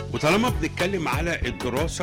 وطالما بنتكلم على الدراسة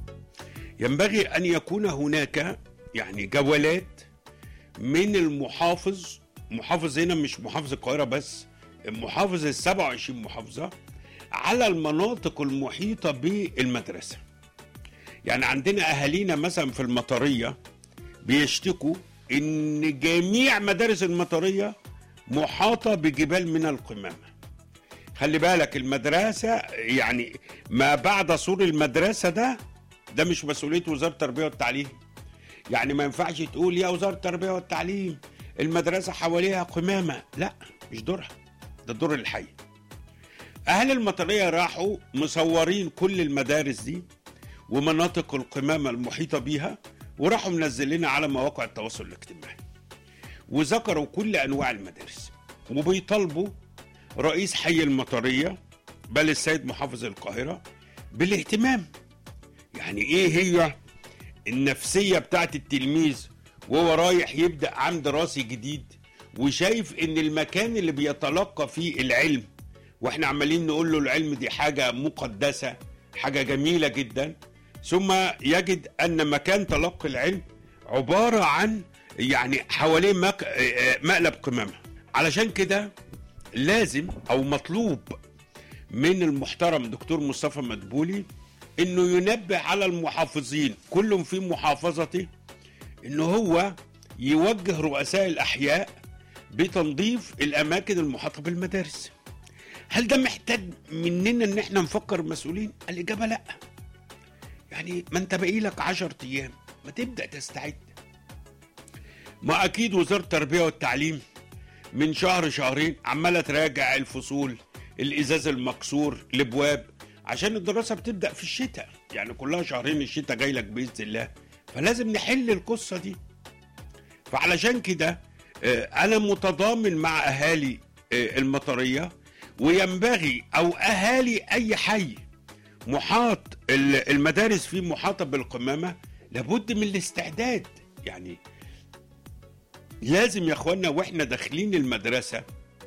ينبغي أن يكون هناك يعني جولات من المحافظ محافظ هنا مش محافظ القاهرة بس محافظ ال 27 محافظة على المناطق المحيطة بالمدرسة يعني عندنا أهالينا مثلا في المطرية بيشتكوا إن جميع مدارس المطرية محاطة بجبال من القمامة خلي بالك المدرسة يعني ما بعد سور المدرسة ده ده مش مسؤولية وزارة التربية والتعليم يعني ما ينفعش تقول يا وزارة التربية والتعليم المدرسة حواليها قمامة لا مش دورها ده دور الحي أهل المطرية راحوا مصورين كل المدارس دي ومناطق القمامة المحيطة بيها وراحوا منزلينها على مواقع التواصل الاجتماعي وذكروا كل أنواع المدارس وبيطالبوا رئيس حي المطرية بل السيد محافظ القاهرة بالاهتمام يعني ايه هي النفسية بتاعت التلميذ وهو رايح يبدأ عام دراسي جديد وشايف ان المكان اللي بيتلقى فيه العلم واحنا عمالين نقول له العلم دي حاجة مقدسة حاجة جميلة جدا ثم يجد ان مكان تلقي العلم عبارة عن يعني حواليه مك... مقلب قمامة علشان كده لازم او مطلوب من المحترم دكتور مصطفى مدبولي انه ينبه على المحافظين كلهم في محافظته انه هو يوجه رؤساء الاحياء بتنظيف الاماكن المحاطه بالمدارس هل ده محتاج مننا ان احنا نفكر مسؤولين الاجابه لا يعني ما انت باقي لك 10 ايام ما تبدا تستعد ما اكيد وزاره التربيه والتعليم من شهر شهرين عماله تراجع الفصول الازاز المكسور الابواب عشان الدراسه بتبدا في الشتاء يعني كلها شهرين الشتاء جاي لك باذن الله فلازم نحل القصه دي فعلشان كده انا متضامن مع اهالي المطريه وينبغي او اهالي اي حي محاط المدارس فيه محاطه بالقمامه لابد من الاستعداد يعني لازم يا اخوانا واحنا داخلين المدرسه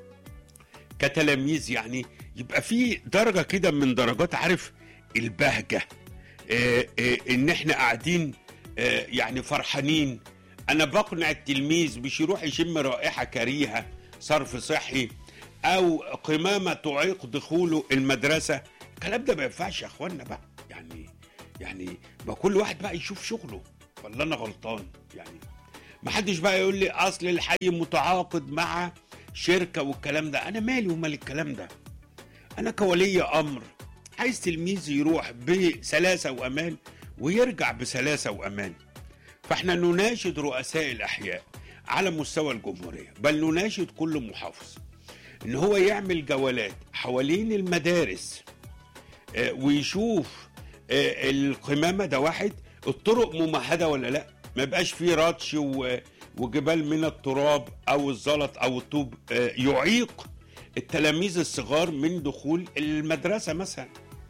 كتلاميذ يعني يبقى في درجه كده من درجات عارف البهجه آآ آآ ان احنا قاعدين يعني فرحانين انا بقنع التلميذ مش يروح يشم رائحه كريهه صرف صحي او قمامه تعيق دخوله المدرسه الكلام ده ما ينفعش يا اخوانا بقى يعني يعني ما كل واحد بقى يشوف شغله ولا انا غلطان يعني ما حدش بقى يقول لي اصل الحي متعاقد مع شركه والكلام ده انا مالي ومال الكلام ده انا كولي امر عايز تلميذ يروح بسلاسه وامان ويرجع بسلاسه وامان فاحنا نناشد رؤساء الاحياء على مستوى الجمهوريه بل نناشد كل محافظ ان هو يعمل جولات حوالين المدارس آه ويشوف آه القمامه ده واحد الطرق ممهده ولا لا ما يبقاش فيه رطش وجبال من التراب او الزلط او الطوب آه يعيق التلاميذ الصغار من دخول المدرسه مثلا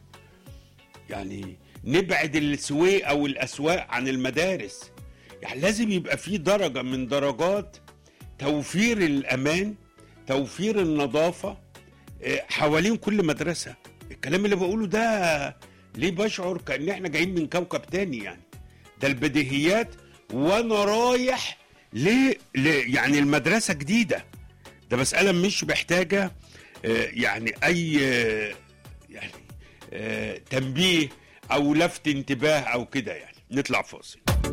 يعني نبعد السويق او الاسواق عن المدارس يعني لازم يبقى في درجه من درجات توفير الامان توفير النظافه حوالين كل مدرسه الكلام اللي بقوله ده ليه بشعر كان احنا جايين من كوكب تاني يعني ده البديهيات وانا رايح ليه يعني المدرسه جديده ده مساله مش محتاجه يعني اي يعني تنبيه او لفت انتباه او كده يعني نطلع فاصل